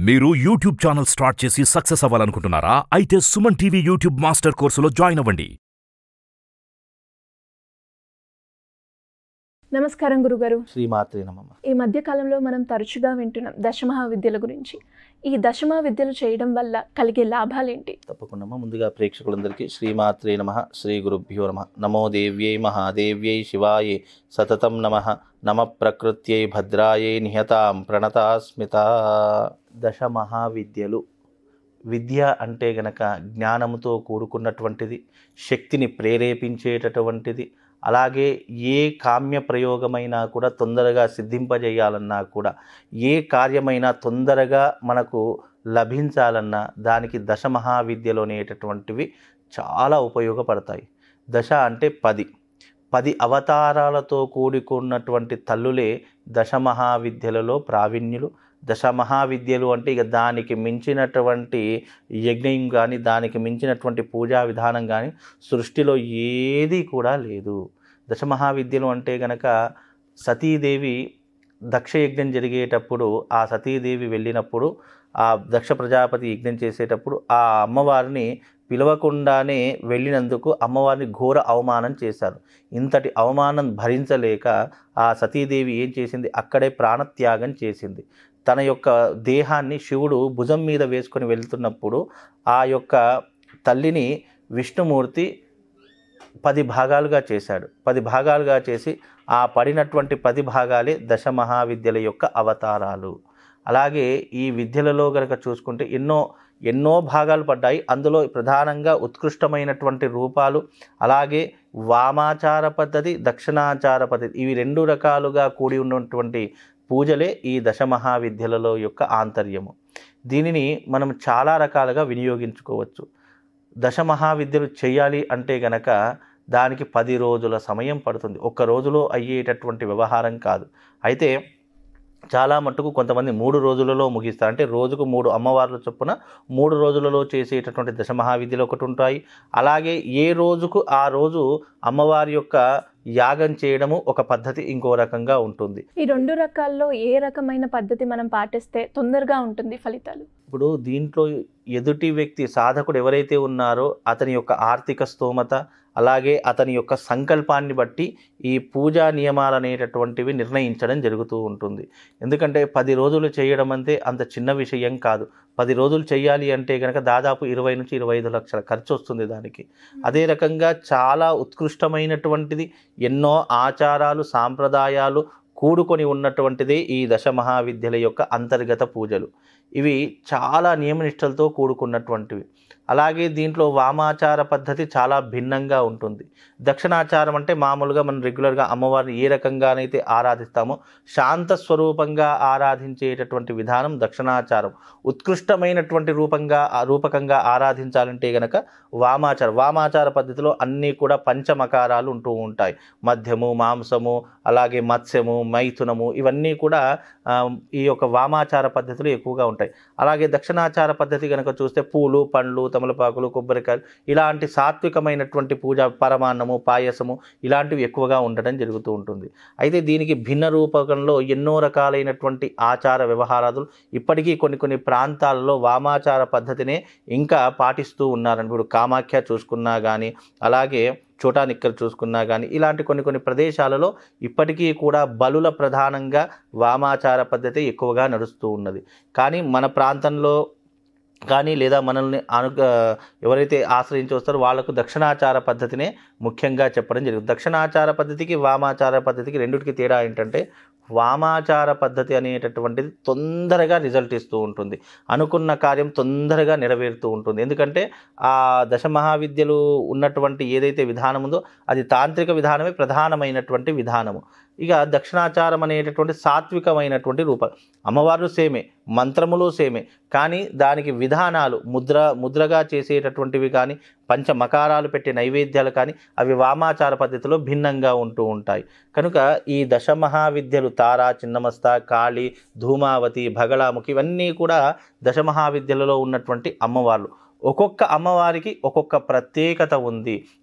మీరు YouTube channel start చేసి success అవ్వాలనుకుంటున్నారా అయితే సుమన్ టీవీ యూట్యూబ్ మాస్టర్ కోర్సులో జాయిన్ అవ్వండి నమస్కారం గురుగారు శ్రీమాత్రే నమః ఈ మధ్య కాలంలో మనం తరచుగా వింటున్నాం దశమహావిద్యల గురించి ఈ దశమహావిద్యలు చేయడం వల్ల కలిగే లాభాలేంటి తప్పకుండా అమ్మ. ముందుగా ప్రేక్షకులందరికీ శ్రీమాత్రే నమ శ్రీ గురుభ్యో నమ నమో దేవ్యై మహాదేవ్యై శివాయే సతతం నమ నమ ప్రకృత్యై భద్రాయై నిహతాం ప్రణతాస్మిత దశ మహావిద్యలు విద్య అంటే గనక జ్ఞానముతో కూడుకున్నటువంటిది శక్తిని ప్రేరేపించేటటువంటిది అలాగే ఏ కామ్య ప్రయోగమైనా కూడా తొందరగా సిద్ధింపజేయాలన్నా కూడా ఏ కార్యమైనా తొందరగా మనకు లభించాలన్నా దానికి దశ మహావిద్యలు అనేటటువంటివి చాలా ఉపయోగపడతాయి దశ అంటే పది పది అవతారాలతో కూడుకున్నటువంటి తల్లులే దశ మహావిద్యలలో ప్రావీణ్యులు దశ మహావిద్యలు అంటే ఇక దానికి మించినటువంటి యజ్ఞం కానీ దానికి మించినటువంటి పూజా విధానం కానీ సృష్టిలో ఏది కూడా లేదు దశ మహావిద్యలు అంటే గనక సతీదేవి దక్షయజ్ఞం జరిగేటప్పుడు ఆ సతీదేవి వెళ్ళినప్పుడు ఆ దక్ష ప్రజాపతి యజ్ఞం చేసేటప్పుడు ఆ అమ్మవారిని పిలవకుండానే వెళ్ళినందుకు అమ్మవారిని ఘోర అవమానం చేశారు ఇంతటి అవమానం భరించలేక ఆ సతీదేవి ఏం చేసింది అక్కడే ప్రాణత్యాగం చేసింది తన యొక్క దేహాన్ని శివుడు భుజం మీద వేసుకొని వెళ్తున్నప్పుడు ఆ యొక్క తల్లిని విష్ణుమూర్తి పది భాగాలుగా చేశాడు పది భాగాలుగా చేసి ఆ పడినటువంటి పది భాగాలే దశ మహావిద్యల యొక్క అవతారాలు అలాగే ఈ విద్యలలో గనక చూసుకుంటే ఎన్నో ఎన్నో భాగాలు పడ్డాయి అందులో ప్రధానంగా ఉత్కృష్టమైనటువంటి రూపాలు అలాగే వామాచార పద్ధతి దక్షిణాచార పద్ధతి ఇవి రెండు రకాలుగా కూడి ఉన్నటువంటి పూజలే ఈ దశ మహావిద్యలలో యొక్క ఆంతర్యము దీనిని మనం చాలా రకాలుగా వినియోగించుకోవచ్చు దశ మహావిద్యలు చేయాలి అంటే గనక దానికి పది రోజుల సమయం పడుతుంది ఒక్క రోజులో అయ్యేటటువంటి వ్యవహారం కాదు అయితే చాలా మట్టుకు కొంతమంది మూడు రోజులలో ముగిస్తారు అంటే రోజుకు మూడు అమ్మవార్ల చొప్పున మూడు రోజులలో చేసేటటువంటి దశ మహావిద్యలు ఒకటి ఉంటాయి అలాగే ఏ రోజుకు ఆ రోజు అమ్మవారి యొక్క యాగం చేయడము ఒక పద్ధతి ఇంకో రకంగా ఉంటుంది ఈ రెండు రకాల్లో ఏ రకమైన పద్ధతి మనం పాటిస్తే తొందరగా ఉంటుంది ఫలితాలు ఇప్పుడు దీంట్లో ఎదుటి వ్యక్తి సాధకుడు ఎవరైతే ఉన్నారో అతని యొక్క ఆర్థిక స్తోమత అలాగే అతని యొక్క సంకల్పాన్ని బట్టి ఈ పూజా నియమాలు అనేటటువంటివి నిర్ణయించడం జరుగుతూ ఉంటుంది ఎందుకంటే పది రోజులు చేయడం అంటే అంత చిన్న విషయం కాదు పది రోజులు చేయాలి అంటే కనుక దాదాపు ఇరవై నుంచి ఇరవై ఐదు లక్షల ఖర్చు వస్తుంది దానికి అదే రకంగా చాలా ఉత్కృష్టమైనటువంటిది ఎన్నో ఆచారాలు సాంప్రదాయాలు కూడుకొని ఉన్నటువంటిదే ఈ దశ మహావిద్యల యొక్క అంతర్గత పూజలు ఇవి చాలా నియమనిష్టలతో కూడుకున్నటువంటివి అలాగే దీంట్లో వామాచార పద్ధతి చాలా భిన్నంగా ఉంటుంది దక్షిణాచారం అంటే మామూలుగా మనం రెగ్యులర్గా అమ్మవారిని ఏ రకంగానైతే ఆరాధిస్తామో శాంత స్వరూపంగా ఆరాధించేటటువంటి విధానం దక్షిణాచారం ఉత్కృష్టమైనటువంటి రూపంగా ఆ రూపకంగా ఆరాధించాలంటే గనక వామాచార వామాచార పద్ధతిలో అన్నీ కూడా పంచమకారాలు ఉంటూ ఉంటాయి మధ్యము మాంసము అలాగే మత్స్యము మైథునము ఇవన్నీ కూడా ఆ, ఈ యొక్క వామాచార పద్ధతులు ఎక్కువగా ఉంటాయి అలాగే దక్షిణాచార పద్ధతి కనుక చూస్తే పూలు పండ్లు తమలపాకులు కొబ్బరికాయలు ఇలాంటి సాత్వికమైనటువంటి పూజ పరమాన్నము పాయసము ఇలాంటివి ఎక్కువగా ఉండడం జరుగుతూ ఉంటుంది అయితే దీనికి భిన్న రూపకంలో ఎన్నో రకాలైనటువంటి ఆచార వ్యవహారాలు ఇప్పటికీ కొన్ని కొన్ని ప్రాంతాలలో వామాచార పద్ధతినే ఇంకా పాటిస్తూ ఉన్నారని ఇప్పుడు కామాఖ్య చూసుకున్నా కానీ అలాగే చోటా నిక్కలు చూసుకున్నా కానీ ఇలాంటి కొన్ని కొన్ని ప్రదేశాలలో ఇప్పటికీ కూడా బలుల ప్రధానంగా వామాచార పద్ధతి ఎక్కువగా నడుస్తూ ఉన్నది కానీ మన ప్రాంతంలో కానీ లేదా మనల్ని అను ఎవరైతే ఆశ్రయించి వస్తారో వాళ్ళకు దక్షిణాచార పద్ధతినే ముఖ్యంగా చెప్పడం జరుగుతుంది దక్షిణాచార పద్ధతికి వామాచార పద్ధతికి రెండిటికి తేడా ఏంటంటే వామాచార పద్ధతి అనేటటువంటిది తొందరగా రిజల్ట్ ఇస్తూ ఉంటుంది అనుకున్న కార్యం తొందరగా నెరవేరుతూ ఉంటుంది ఎందుకంటే ఆ దశ మహావిద్యలు ఉన్నటువంటి ఏదైతే విధానం ఉందో అది తాంత్రిక విధానమే ప్రధానమైనటువంటి విధానము ఇక దక్షిణాచారం అనేటటువంటి సాత్వికమైనటువంటి రూపాలు అమ్మవారు సేమే మంత్రములు సేమే కానీ దానికి విధానాలు ముద్ర ముద్రగా చేసేటటువంటివి కానీ పంచ మకారాలు పెట్టే నైవేద్యాలు కానీ అవి వామాచార పద్ధతిలో భిన్నంగా ఉంటూ ఉంటాయి కనుక ఈ దశ మహావిద్యలు తార చిన్నమస్త కాళి ధూమావతి భగళాముఖి ఇవన్నీ కూడా దశ మహావిద్యలలో ఉన్నటువంటి అమ్మవార్లు ఒక్కొక్క అమ్మవారికి ఒక్కొక్క ప్రత్యేకత ఉంది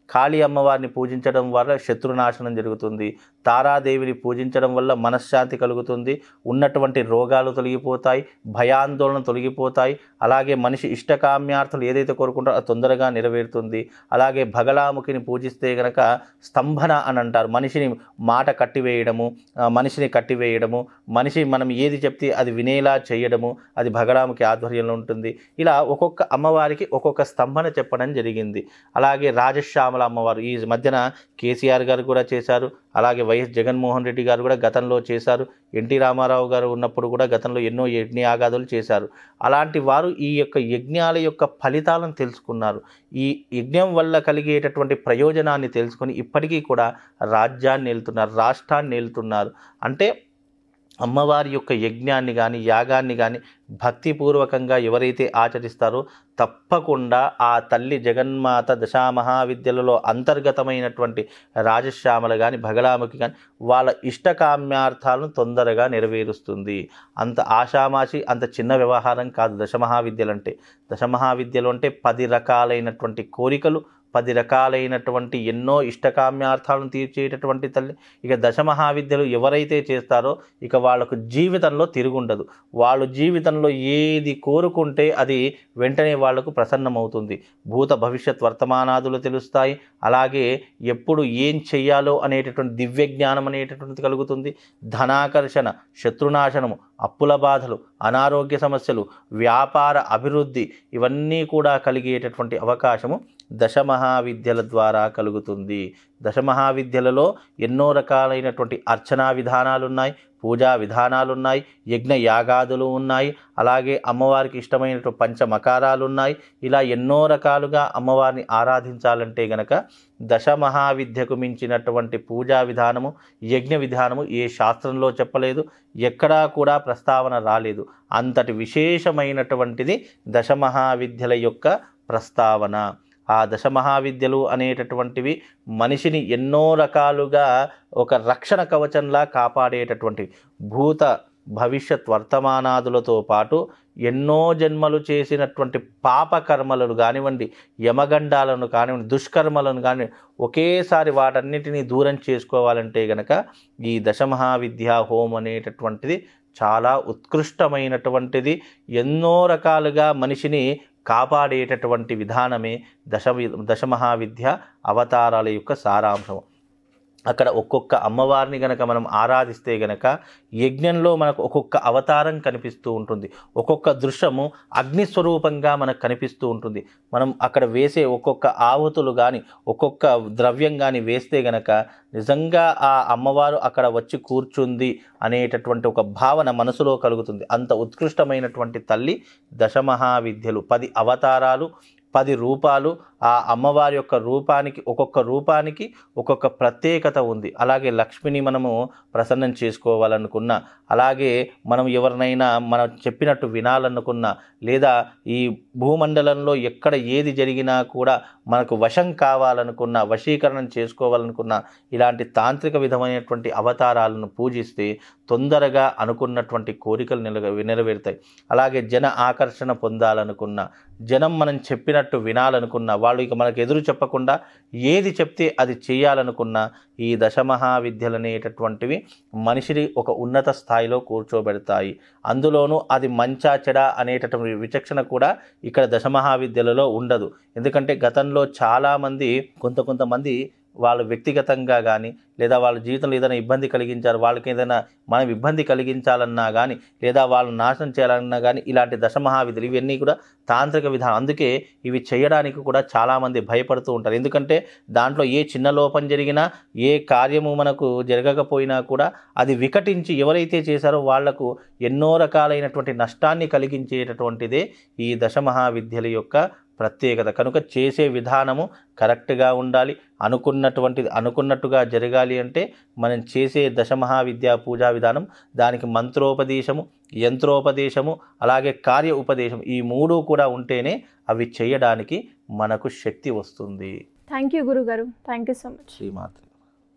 కాళీ అమ్మవారిని పూజించడం వల్ల శత్రునాశనం జరుగుతుంది తారాదేవిని పూజించడం వల్ల మనశ్శాంతి కలుగుతుంది ఉన్నటువంటి రోగాలు తొలగిపోతాయి భయాందోళన తొలగిపోతాయి అలాగే మనిషి ఇష్టకామ్యార్థులు ఏదైతే కోరుకుంటారో అది తొందరగా నెరవేరుతుంది అలాగే భగలాముఖిని పూజిస్తే గనక స్తంభన అని అంటారు మనిషిని మాట కట్టివేయడము ఆ, మనిషిని కట్టివేయడము మనిషి మనం ఏది చెప్తే అది వినేలా చేయడము అది భగలాముఖి ఆధ్వర్యంలో ఉంటుంది ఇలా ఒక్కొక్క అమ్మవారికి ఒక్కొక్క స్తంభన చెప్పడం జరిగింది అలాగే రాజశ్యామల అమ్మవారు ఈ మధ్యన కేసీఆర్ గారు కూడా చేశారు అలాగే వైఎస్ జగన్మోహన్ రెడ్డి గారు కూడా గతంలో చేశారు ఎన్టీ రామారావు గారు ఉన్నప్పుడు కూడా గతంలో ఎన్నో యజ్ఞ యాగాదులు చేశారు అలాంటి వారు ఈ యొక్క యజ్ఞాల యొక్క ఫలితాలను తెలుసుకున్నారు ఈ యజ్ఞం వల్ల కలిగేటటువంటి ప్రయోజనాన్ని తెలుసుకొని ఇప్పటికీ కూడా రాజ్యాన్ని వెళ్తున్నారు రాష్ట్రాన్ని వెళ్తున్నారు అంటే అమ్మవారి యొక్క యజ్ఞాన్ని కానీ యాగాన్ని కానీ భక్తిపూర్వకంగా ఎవరైతే ఆచరిస్తారో తప్పకుండా ఆ తల్లి జగన్మాత దశామహావిద్యలలో అంతర్గతమైనటువంటి రాజశ్యామల కానీ భగలాముఖి కానీ వాళ్ళ ఇష్టకామ్యార్థాలను తొందరగా నెరవేరుస్తుంది అంత ఆషామాషి అంత చిన్న వ్యవహారం కాదు దశమహావిద్యలు అంటే దశమహావిద్యలు అంటే పది రకాలైనటువంటి కోరికలు పది రకాలైనటువంటి ఎన్నో ఇష్టకామ్యార్థాలను తీర్చేటటువంటి తల్లి ఇక దశమహావిద్యలు ఎవరైతే చేస్తారో ఇక వాళ్ళకు జీవితంలో తిరుగుండదు వాళ్ళు జీవితంలో ఏది కోరుకుంటే అది వెంటనే వాళ్లకు ప్రసన్నమవుతుంది భూత భవిష్యత్ వర్తమానాదులు తెలుస్తాయి అలాగే ఎప్పుడు ఏం చెయ్యాలో అనేటటువంటి దివ్య జ్ఞానం అనేటటువంటిది కలుగుతుంది ధనాకర్షణ శత్రునాశనము అప్పుల బాధలు అనారోగ్య సమస్యలు వ్యాపార అభివృద్ధి ఇవన్నీ కూడా కలిగేటటువంటి అవకాశము దశమహావిద్యల ద్వారా కలుగుతుంది దశమహావిద్యలలో ఎన్నో రకాలైనటువంటి అర్చనా విధానాలు ఉన్నాయి పూజా విధానాలు ఉన్నాయి యజ్ఞ యాగాదులు ఉన్నాయి అలాగే అమ్మవారికి ఇష్టమైనటువంటి పంచమకారాలు ఉన్నాయి ఇలా ఎన్నో రకాలుగా అమ్మవారిని ఆరాధించాలంటే గనక దశమహావిద్యకు మించినటువంటి పూజా విధానము యజ్ఞ విధానము ఏ శాస్త్రంలో చెప్పలేదు ఎక్కడా కూడా ప్రస్తావన రాలేదు అంతటి విశేషమైనటువంటిది దశమహావిద్యల యొక్క ప్రస్తావన ఆ దశమహావిద్యలు అనేటటువంటివి మనిషిని ఎన్నో రకాలుగా ఒక రక్షణ కవచంలా కాపాడేటటువంటి భూత భవిష్యత్ వర్తమానాదులతో పాటు ఎన్నో జన్మలు చేసినటువంటి పాపకర్మలను కానివ్వండి యమగండాలను కానివ్వండి దుష్కర్మలను కాని ఒకేసారి వాటన్నిటినీ దూరం చేసుకోవాలంటే గనక ఈ దశమహావిద్యా హోమం అనేటటువంటిది చాలా ఉత్కృష్టమైనటువంటిది ఎన్నో రకాలుగా మనిషిని కాపాడేటటువంటి విధానమే దశ దశమహావిద్య అవతారాల యొక్క సారాంశం అక్కడ ఒక్కొక్క అమ్మవారిని గనక మనం ఆరాధిస్తే గనక యజ్ఞంలో మనకు ఒక్కొక్క అవతారం కనిపిస్తూ ఉంటుంది ఒక్కొక్క దృశ్యము అగ్నిస్వరూపంగా మనకు కనిపిస్తూ ఉంటుంది మనం అక్కడ వేసే ఒక్కొక్క ఆహుతులు కానీ ఒక్కొక్క ద్రవ్యం కానీ వేస్తే గనక నిజంగా ఆ అమ్మవారు అక్కడ వచ్చి కూర్చుంది అనేటటువంటి ఒక భావన మనసులో కలుగుతుంది అంత ఉత్కృష్టమైనటువంటి తల్లి దశమహావిద్యలు పది అవతారాలు పది రూపాలు ఆ అమ్మవారి యొక్క రూపానికి ఒక్కొక్క రూపానికి ఒక్కొక్క ప్రత్యేకత ఉంది అలాగే లక్ష్మిని మనము ప్రసన్నం చేసుకోవాలనుకున్నా అలాగే మనం ఎవరినైనా మనం చెప్పినట్టు వినాలనుకున్నా లేదా ఈ భూమండలంలో ఎక్కడ ఏది జరిగినా కూడా మనకు వశం కావాలనుకున్నా వశీకరణం చేసుకోవాలనుకున్నా ఇలాంటి తాంత్రిక విధమైనటువంటి అవతారాలను పూజిస్తే తొందరగా అనుకున్నటువంటి కోరికలు నెల నెరవేరుతాయి అలాగే జన ఆకర్షణ పొందాలనుకున్నా జనం మనం చెప్పినట్టు వినాలనుకున్నా వాళ్ళు ఇక మనకు ఎదురు చెప్పకుండా ఏది చెప్తే అది చేయాలనుకున్నా ఈ దశమహావిద్యలు అనేటటువంటివి మనిషిని ఒక ఉన్నత స్థాయిలో కూర్చోబెడతాయి అందులోనూ అది మంచా చెడ అనేటటువంటి విచక్షణ కూడా ఇక్కడ దశమహావిద్యలలో ఉండదు ఎందుకంటే గతంలో చాలామంది కొంత కొంతమంది వాళ్ళు వ్యక్తిగతంగా కానీ లేదా వాళ్ళ జీవితంలో ఏదైనా ఇబ్బంది కలిగించారు వాళ్ళకి ఏదైనా మనం ఇబ్బంది కలిగించాలన్నా కానీ లేదా వాళ్ళని నాశనం చేయాలన్నా కానీ ఇలాంటి దశమహావిధులు ఇవన్నీ కూడా తాంత్రిక విధానం అందుకే ఇవి చేయడానికి కూడా చాలామంది భయపడుతూ ఉంటారు ఎందుకంటే దాంట్లో ఏ చిన్న లోపం జరిగినా ఏ కార్యము మనకు జరగకపోయినా కూడా అది వికటించి ఎవరైతే చేశారో వాళ్లకు ఎన్నో రకాలైనటువంటి నష్టాన్ని కలిగించేటటువంటిదే ఈ దశమహావిద్యల యొక్క ప్రత్యేకత కనుక చేసే విధానము కరెక్ట్గా ఉండాలి అనుకున్నటువంటిది అనుకున్నట్టుగా జరగాలి అంటే మనం చేసే దశమహావిద్యా పూజా విధానం దానికి మంత్రోపదేశము యంత్రోపదేశము అలాగే కార్య ఉపదేశం ఈ మూడు కూడా ఉంటేనే అవి చేయడానికి మనకు శక్తి వస్తుంది థ్యాంక్ యూ గురుగారు థ్యాంక్ యూ సో మచ్ శ్రీమాత్రి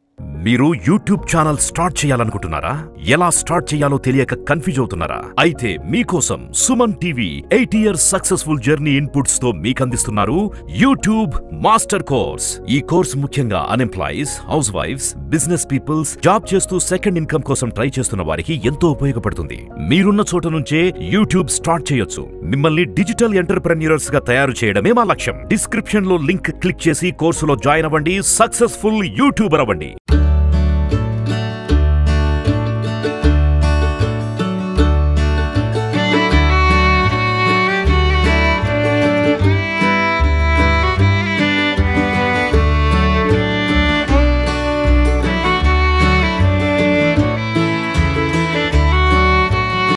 మీరు యూట్యూబ్ ఛానల్ స్టార్ట్ చేయాలనుకుంటున్నారా ఎలా స్టార్ట్ చేయాలో తెలియక కన్ఫ్యూజ్ అవుతున్నారా అయితే మీకోసం Suman TV eight years successful journey inputs తో మీకు అందిస్తున్నారు యూట్యూబ్ మాస్టర్ కోర్స్ ఈ కోర్స్ ముఖ్యంగా unemployees house wifes business peoples job చేస్తూ సెకండ్ ఇన్కమ్ కోసం ట్రై చేస్తున్న వారికి ఎంతో ఉపయోగపడుతుంది మీరున్న చోట నుంచే యూట్యూబ్ స్టార్ట్ చేయొచ్చు మిమ్మల్ని డిజిటల్ ఎంటర్ప్రెన్యూర్స్ గా తయారు చేయడమే మా లక్ష్యం డిస్క్రిప్షన్ లో లింక్ క్లిక్ చేసి కోర్సులో జాయిన్ అవ్వండి సక్సెస్ఫుల్ యూట్యూబర్ అవ్వండి